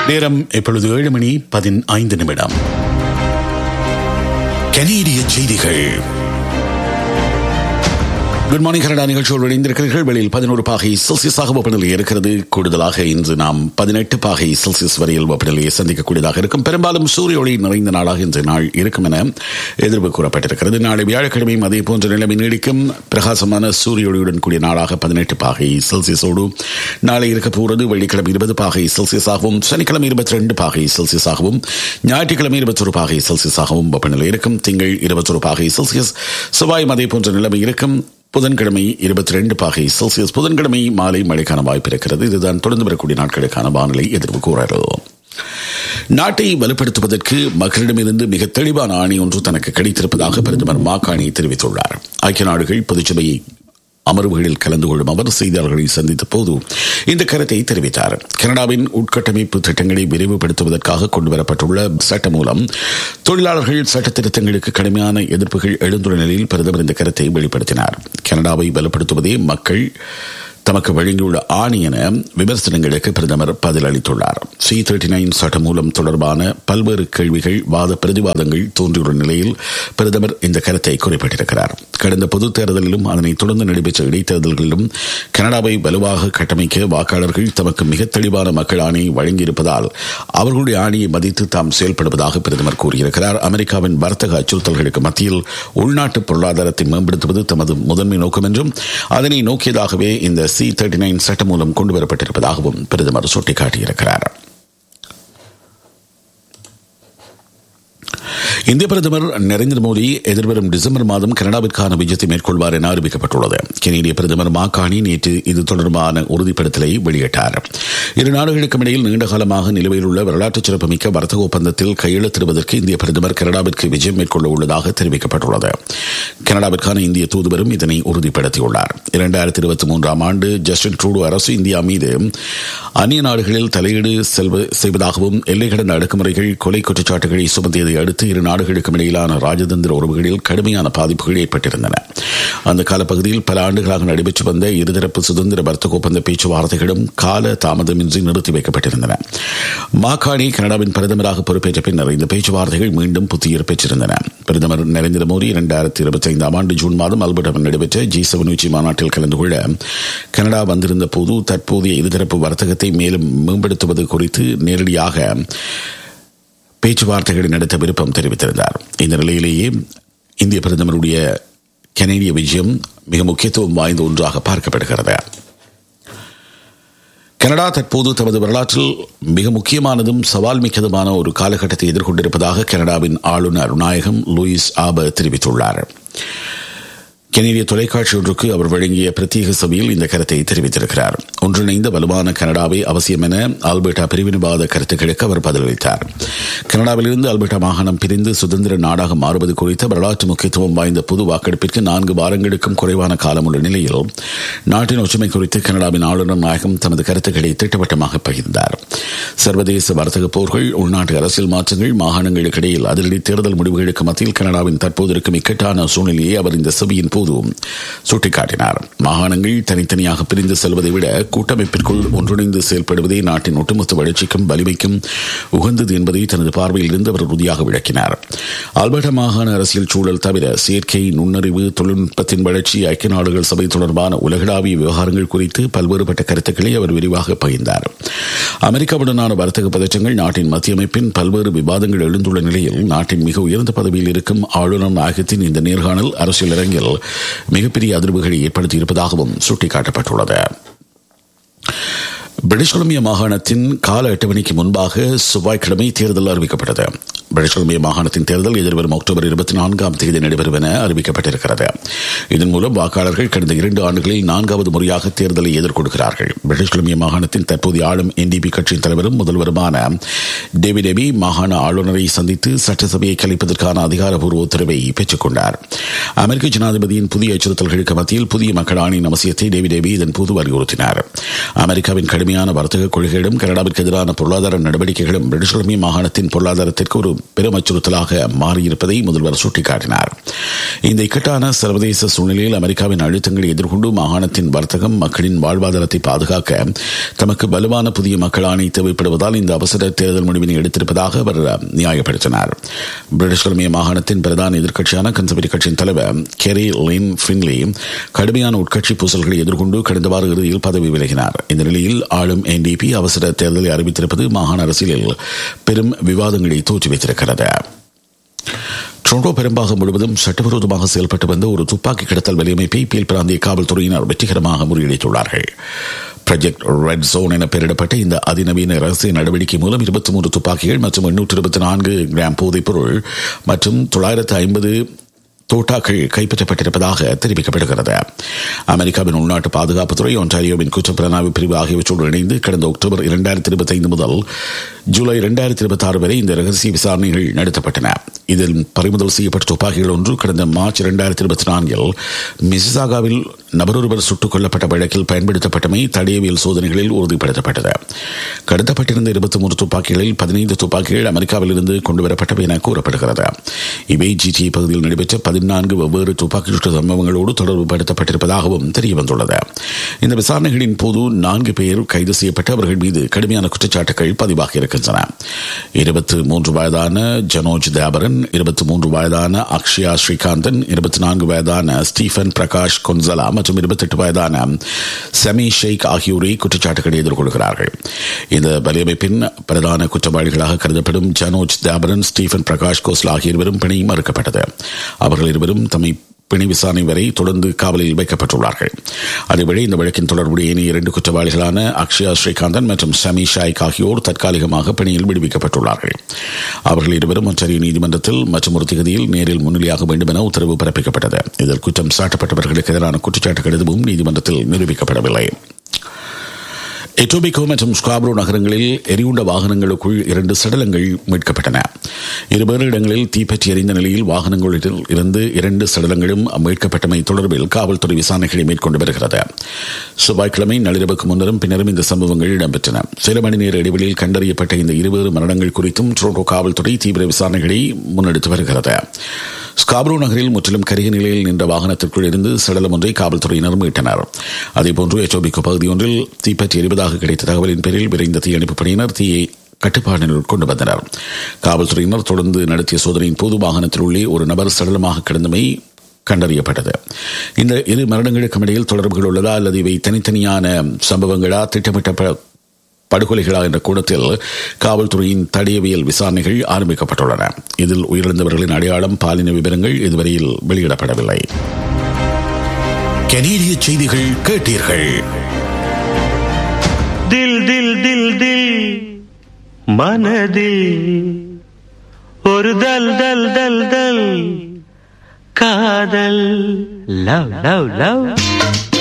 நேரம் இப்பொழுது ஏழு மணி பதினைந்து நிமிடம் கனேடிய செய்திகள் குட் மார்னிங் கனடா நிகழ்ச்சியோடு இணைந்திருக்கிறீர்கள் வெளியில் பதினோரு பாகை செல்சியஸாக வெப்பநிலை இருக்கிறது கூடுதலாக இன்று நாம் பதினெட்டு பாகை செல்சியஸ் வரையில் வெப்பநிலையை சந்திக்கக்கூடியதாக இருக்கும் பெரும்பாலும் சூரிய ஒளி நிறைந்த நாளாக இன்று நாள் இருக்கும் என எதிர்ப்பு கூறப்பட்டிருக்கிறது நாளை வியாழக்கிழமையும் அதே போன்ற நிலைமை நீடிக்கும் பிரகாசமான சூரிய ஒளியுடன் கூடிய நாளாக பதினெட்டு பாகை செல்சியஸோடு நாளை இருக்க போகிறது வெள்ளிக்கிழமை இருபது பாகை செல்சியஸாகவும் சனிக்கிழமை இருபத்தி ரெண்டு பாகை செல்சியஸாகவும் ஞாயிற்றுக்கிழமை இருபத்தொரு பாகை செல்சியஸாகவும் வெப்பநிலை இருக்கும் திங்கள் இருபத்தொரு பாகை செல்சியஸ் செவ்வாயும் அதே போன்ற நிலைமை இருக்கும் புதன்கிழமை இருபத்தி ரெண்டு பாகை செல்சியஸ் புதன்கிழமை மாலை மழைக்கான வாய்ப்பு இருக்கிறது இதுதான் தொடர்ந்து வரக்கூடிய நாட்களுக்கான வானிலை எதிர்ப்பு கூறுகிறது நாட்டை வலுப்படுத்துவதற்கு மக்களிடமிருந்து மிக தெளிவான ஆணை ஒன்று தனக்கு கிடைத்திருப்பதாக பிரதமர் மாகாணி தெரிவித்துள்ளார் ஐக்கிய நாடுகள் பொதுச்சபை அமர்வுகளில் கலந்து கொள்ளும் அவர் செய்தியாளர்களை சந்தித்த போது இந்த கருத்தை தெரிவித்தார் கனடாவின் உட்கட்டமைப்பு திட்டங்களை விரைவுபடுத்துவதற்காக கொண்டுவரப்பட்டுள்ள சட்ட மூலம் தொழிலாளர்கள் சட்ட திருத்தங்களுக்கு கடுமையான எதிர்ப்புகள் எழுந்துள்ள நிலையில் பிரதமர் இந்த கருத்தை வெளிப்படுத்தினார் கனடாவை வலுப்படுத்துவதே மக்கள் தமக்கு வழங்கியுள்ள ஆணி என விமர்சனங்களுக்கு பிரதமர் பதிலளித்துள்ளார் சி தேர்ட்டி நைன் சட்ட மூலம் தொடர்பான பல்வேறு கேள்விகள் வாத பிரதிவாதங்கள் தோன்றியுள்ள நிலையில் பிரதமர் இந்த கருத்தை குறிப்பிட்டிருக்கிறார் கடந்த பொதுத் தேர்தலிலும் அதனைத் தொடர்ந்து நடைபெற்ற இடைத்தேர்தல்களிலும் கனடாவை வலுவாக கட்டமைக்க வாக்காளர்கள் தமக்கு மிக தெளிவான மக்கள் ஆணையை வழங்கியிருப்பதால் அவர்களுடைய ஆணையை மதித்து தாம் செயல்படுவதாக பிரதமர் கூறியிருக்கிறார் அமெரிக்காவின் வர்த்தக அச்சுறுத்தல்களுக்கு மத்தியில் உள்நாட்டு பொருளாதாரத்தை மேம்படுத்துவது தமது முதன்மை நோக்கம் என்றும் அதனை நோக்கியதாகவே இந்த சி தேர்ட்டி நைன் சட்டம் மூலம் கொண்டுவரப்பட்டிருப்பதாகவும் பிரதமர் சுட்டிக்காட்டியிருக்கிறார் இந்திய பிரதமர் நரேந்திர மோடி எதிர்வரும் டிசம்பர் மாதம் கனடாவிற்கான விஜயத்தை மேற்கொள்வார் என அறிவிக்கப்பட்டுள்ளது கெனடிய பிரதமர் மாகாணி நேற்று இது தொடர்பான உறுதிப்படுத்தலை வெளியிட்டார் இரு நாடுகளுக்கும் இடையில் நீண்டகாலமாக நிலுவையில் உள்ள வரலாற்று சிறப்புமிக்க வர்த்தக ஒப்பந்தத்தில் கையெழுத்திடுவதற்கு இந்திய பிரதமர் கனடாவிற்கு விஜயம் மேற்கொள்ள உள்ளதாக தெரிவிக்கப்பட்டுள்ளது கனடாவிற்கான இந்திய தூதுவரும் இதனை உறுதிப்படுத்தியுள்ளார் இரண்டாயிரத்தி இருபத்தி மூன்றாம் ஆண்டு ஜஸ்டின் ட்ரூடோ அரசு இந்தியா மீது அந்நிய நாடுகளில் தலையீடு செய்வதாகவும் எல்லை கடந்த அடக்குமுறைகள் கொலை குற்றச்சாட்டுகளை சுமத்தியதை அடுத்து இரு நாடுகளுக்கும் இடையிலான ராஜதந்திர உறவுகளில் கடுமையான பாதிப்புகள் ஏற்பட்டிருந்தன அந்த காலப்பகுதியில் பல ஆண்டுகளாக நடைபெற்று வந்த இருதரப்பு சுதந்திர வர்த்தக ஒப்பந்த பேச்சுவார்த்தைகளும் கால தாமதமின்றி நிறுத்தி வைக்கப்பட்டிருந்தன மாகாணி கனடாவின் பிரதமராக பொறுப்பேற்ற பின்னர் இந்த பேச்சுவார்த்தைகள் மீண்டும் புத்துயிர் பெற்றிருந்தன பிரதமர் நரேந்திர மோடி இரண்டாயிரத்தி இருபத்தி ஐந்தாம் ஆண்டு ஜூன் மாதம் அல்பர்டாவில் நடைபெற்ற ஜி செவன் உச்சி மாநாட்டில் கலந்து கொள்ள கனடா வந்திருந்த போது தற்போதைய இருதரப்பு வர்த்தகத்தை மேலும் மேம்படுத்துவது குறித்து நேரடியாக பேச்சுவார்த்தைகளை நடத்த விருப்பம் தெரிவித்திருந்தார் இந்த நிலையிலேயே இந்திய பிரதமருடைய கனேடிய விஜயம் மிக முக்கியத்துவம் வாய்ந்த ஒன்றாக பார்க்கப்படுகிறது கனடா தற்போது தமது வரலாற்றில் மிக முக்கியமானதும் சவால் மிக்கதுமான ஒரு காலகட்டத்தை எதிர்கொண்டிருப்பதாக கனடாவின் ஆளுநர் நாயகம் லூயிஸ் ஆபர் தெரிவித்துள்ளார் கெனடிய தொலைக்காட்சி ஒன்றுக்கு அவர் வழங்கிய பிரத்யேக சபையில் இந்த கருத்தை தெரிவித்திருக்கிறார் ஒன்றிணைந்த வலுவான கனடாவை அவசியம் என ஆல்பர்டா பிரிவினைவாத கருத்துக்களுக்கு அவர் பதிலளித்தார் கனடாவிலிருந்து ஆல்பர்டா மாகாணம் பிரிந்து சுதந்திர நாடாக மாறுவது குறித்த வரலாற்று முக்கியத்துவம் வாய்ந்த பொது வாக்கெடுப்பிற்கு நான்கு வாரங்களுக்கும் குறைவான காலம் உள்ள நிலையில் நாட்டின் ஒற்றுமை குறித்து கனடாவின் ஆளுநர் நாயகம் தமது கருத்துக்களை திட்டவட்டமாக பகிர்ந்தார் சர்வதேச வர்த்தக போர்கள் உள்நாட்டு அரசியல் மாற்றங்கள் மாகாணங்களுக்கு இடையில் அதிரடி தேர்தல் முடிவுகளுக்கு மத்தியில் கனடாவின் தற்போது இருக்கும் இக்கட்டான சூழ்நிலையை அவர் இந்த சபையின் போது சுட்டிக்காட்டினார் மாகாணங்கள் தனித்தனியாக பிரிந்து செல்வதை விட கூட்டமைப்பிற்குள் ஒன்றிணைந்து செயல்படுவதே நாட்டின் ஒட்டுமொத்த வளர்ச்சிக்கும் வலிமைக்கும் உகந்தது என்பதை தனது பார்வையில் இருந்து அவர் உறுதியாக விளக்கினார் ஆல்பர்டா மாகாண அரசியல் சூழல் தவிர செயற்கை நுண்ணறிவு தொழில்நுட்பத்தின் வளர்ச்சி ஐக்கிய நாடுகள் சபை தொடர்பான உலகளாவிய விவகாரங்கள் குறித்து பல்வேறுபட்ட கருத்துக்களை அவர் விரிவாக பகிர்ந்தார் அமெரிக்காவுடனான வர்த்தக பதற்றங்கள் நாட்டின் மத்திய அமைப்பின் பல்வேறு விவாதங்கள் எழுந்துள்ள நிலையில் நாட்டின் மிக உயர்ந்த பதவியில் இருக்கும் ஆளுநர் நாயகத்தின் இந்த நேர்காணல் அரசியல் அரங்கில் மிகப்பெரிய அதிர்வுகளை ஏற்படுத்தியிருப்பதாகவும் சுட்டிக்காட்டப்பட்டுள்ளது பிரிட்டிஷ் கொலம்பியா மாகாணத்தின் கால அட்டவணைக்கு முன்பாக செவ்வாய்க்கிழமை தேர்தல் அறிவிக்கப்பட்டது பிரிட்டிஷ் கொலம்பியா மாகாணத்தின் தேர்தல் எதிர்வரும் அக்டோபர் இருபத்தி நான்காம் தேதி நடைபெறும் என அறிவிக்கப்பட்டிருக்கிறது இதன் மூலம் வாக்காளர்கள் கடந்த இரண்டு ஆண்டுகளில் நான்காவது முறையாக தேர்தலை எதிர்கொள்கிறார்கள் பிரிட்டிஷ் கொலம்பியா மாகாணத்தின் தற்போதைய ஆளும் என்டிபி கட்சியின் தலைவரும் முதல்வருமான டேவிட் எபி மாகாண ஆளுநரை சந்தித்து சட்டசபையை கலைப்பதற்கான அதிகாரப்பூர்வ உத்தரவை பெற்றுக் கொண்டார் அமெரிக்க ஜனாதிபதியின் புதிய அச்சுறுத்தல்களுக்கு மத்தியில் புதிய மக்கள் ஆணையின் அவசியத்தை டேவிட் எபி இதன் போது வலியுறுத்தினார் அமெரிக்காவின் கடுமையான வர்த்தக கொள்கைகளும் கனடாவிற்கு எதிரான பொருளாதார நடவடிக்கைகளும் பிரிட்டிஷ் கொலம்பியா மாகாணத்தின் பொருளாதாரத்திற்கு ஒரு பெரும் அச்சுறுத்தலாக மாறியிருப்பதை முதல்வர் சுட்டிக்காட்டினார் இந்த இக்கட்டான சர்வதேச சூழ்நிலையில் அமெரிக்காவின் அழுத்தங்களை எதிர்கொண்டு மாகாணத்தின் வர்த்தகம் மக்களின் வாழ்வாதாரத்தை பாதுகாக்க தமக்கு வலுவான புதிய மக்கள் ஆணை தேவைப்படுவதால் இந்த அவசர தேர்தல் முடிவினை எடுத்திருப்பதாக அவர் நியாயப்படுத்தினார் பிரிட்டிஷ் கொலம்பியா மாகாணத்தின் பிரதான எதிர்க்கட்சியான கன்சர்வேட்டிவ் கட்சியின் தலைவர் கெரி லின் ஃபின்லி கடுமையான உட்கட்சி பூசல்களை எதிர்கொண்டு கடந்த வார இறுதியில் பதவி விலகினார் இந்த நிலையில் ஆளும் என்டிபி அவசர தேர்தலை அறிவித்திருப்பது மாகாண அரசியலில் பெரும் விவாதங்களை தோற்றுவித்திருக்கிறது டொரண்டோ பெரும்பாகம் முழுவதும் சட்டவிரோதமாக செயல்பட்டு வந்த ஒரு துப்பாக்கி கடத்தல் வலையமைப்பை பீல் பிராந்திய காவல்துறையினர் வெற்றிகரமாக முறியடித்துள்ளார்கள் ப்ராஜெக்ட் ரெட் ஜோன் என பெயரிடப்பட்ட இந்த அதிநவீன ரகசிய நடவடிக்கை மூலம் இருபத்தி மூன்று துப்பாக்கிகள் மற்றும் எண்ணூற்று இருபத்தி நான்கு கிராம் போதைப் பொருள் மற்றும் தொள்ளாயிரத்து ஐம்பது தோட்டாக்கள் கைப்பற்றப்பட்டிருப்பதாக தெரிவிக்கப்படுகிறது அமெரிக்காவின் உள்நாட்டு பாதுகாப்புத்துறை ஒன்டாரியோவின் குற்றப்புலனாய்வு பிரிவு ஆகியவற்றோடு இணைந்து கடந்த அக்டோபர் இரண்டாயிரத்தி இருபத்தி ஐந்து முதல் ஜூலை இரண்டாயிரத்தி இருபத்தி ஆறு வரை இந்த ரகசிய விசாரணைகள் நடத்தப்பட்டன இதில் பறிமுதல் செய்யப்பட்ட துப்பாக்கிகள் ஒன்று கடந்த மார்ச் இரண்டாயிரத்தி இருபத்தி நான்கில் மிசிசாகாவில் நபரொருவர் சுட்டுக் கொல்லப்பட்ட வழக்கில் பயன்படுத்தப்பட்டமை தடயவியல் சோதனைகளில் உறுதிப்படுத்தப்பட்டது கடத்தப்பட்டிருந்த இருபத்தி மூன்று துப்பாக்கிகளில் பதினைந்து துப்பாக்கிகள் அமெரிக்காவில் இருந்து கொண்டுவரப்பட்டவை என கூறப்படுகிறது இவை ஜிடி பகுதியில் நடைபெற்ற பதினான்கு வெவ்வேறு துப்பாக்கி சுட்டு சம்பவங்களோடு தொடர்பு படுத்தப்பட்டிருப்பதாகவும் தெரியவந்துள்ளது இந்த விசாரணைகளின் போது நான்கு பேர் கைது செய்யப்பட்டு அவர்கள் மீது கடுமையான குற்றச்சாட்டுகள் பதிவாகி இருக்கின்றன இருபத்தி மூன்று வயதான ஜனோஜ் தேபரன் இருபத்தி மூன்று வயதான அக்ஷயா ஸ்ரீகாந்தன் இருபத்தி நான்கு வயதான ஸ்டீஃபன் பிரகாஷ் கொன்சலா மற்றும் இருபத்தெட்டு வயதான செமி ஷெய்க் ஆகியோரை குற்றச்சாட்டுகளை எதிர்கொள்கிறார்கள் இந்த வலையமைப்பின் பிரதான குற்றவாளிகளாக கருதப்படும் ஜனோஜ் தேபரன் ஸ்டீஃபன் பிரகாஷ் கோஸ்லா ஆகிய இருவரும் பிணை மறுக்கப்பட்டது அவர்கள் இருவரும் தம்மை பிணை விசாரணை வரை தொடர்ந்து காவலில் வைக்கப்பட்டுள்ளார்கள் அதேவேளை இந்த வழக்கின் தொடர்புடைய இனி இரண்டு குற்றவாளிகளான அக்ஷயா ஸ்ரீகாந்தன் மற்றும் சமி ஷாய்க் ஆகியோர் தற்காலிகமாக பணியில் விடுவிக்கப்பட்டுள்ளார்கள் அவர்கள் இருவரும் ஒன்றறிய நீதிமன்றத்தில் மற்றும் ஒரு திகதியில் நேரில் முன்னிலையாக வேண்டும் என உத்தரவு பிறப்பிக்கப்பட்டது இதில் குற்றம் சாட்டப்பட்டவர்களுக்கு எதிரான குற்றச்சாட்டுகள் எதுவும் நீதிமன்றத்தில் நிரூபிக்கப்படவில்லை எட்டோபிகோ மற்றும் ஸ்காப்ரோ நகரங்களில் எரியுண்ட வாகனங்களுக்குள் இரண்டு சடலங்கள் மீட்கப்பட்டன இருவேறு இடங்களில் தீப்பற்றி எறிந்த நிலையில் வாகனங்களில் இருந்து இரண்டு சடலங்களும் மீட்கப்பட்டமை தொடர்பில் காவல்துறை விசாரணைகளை மேற்கொண்டு வருகிறது செவ்வாய்க்கிழமை நள்ளிரவுக்கு முன்னரும் பின்னரும் இந்த சம்பவங்கள் இடம்பெற்றன சில மணி நேர இடைவெளியில் கண்டறியப்பட்ட இந்த இருவேறு மரணங்கள் குறித்தும் டொரண்டோ காவல்துறை தீவிர விசாரணைகளை முன்னெடுத்து வருகிறது ஸ்காப்ரோ நகரில் முற்றிலும் கருகிய நிலையில் நின்ற வாகனத்திற்குள் இருந்து சடலம் ஒன்றை காவல்துறையினர் மீட்டனர் அதேபோன்று எச்சோபிக்கோ பகுதி ஒன்றில் தீப்பற்றி எரிவதாக கிடைத்த தகவலின் பேரில் விரைந்த தீயணைப்பு படையினர் தீயை கட்டுப்பாட்டினுள் கொண்டு வந்தனர் காவல்துறையினர் தொடர்ந்து நடத்திய சோதனையின் போது வாகனத்தில் உள்ளே ஒரு நபர் சடலமாக கிடந்தமை கண்டறியப்பட்டது இந்த இரு மரணங்களுக்கும் இடையில் தொடர்புகள் உள்ளதா அல்லது இவை தனித்தனியான சம்பவங்களா திட்டமிட்ட படுகொலைகளா என்ற கூடத்தில் காவல்துறையின் தடியவியல் விசாரணைகள் ஆரம்பிக்கப்பட்டுள்ளன இதில் உயிரிழந்தவர்களின் அடையாளம் பாலின விவரங்கள் இதுவரையில் வெளியிடப்படவில்லை கனேடிய செய்திகள் கேட்டீர்கள் தில் தில் தில் தில் மனதில் ஒரு தல் தல் தல் தல் காதல் லவ் லவ் லவ்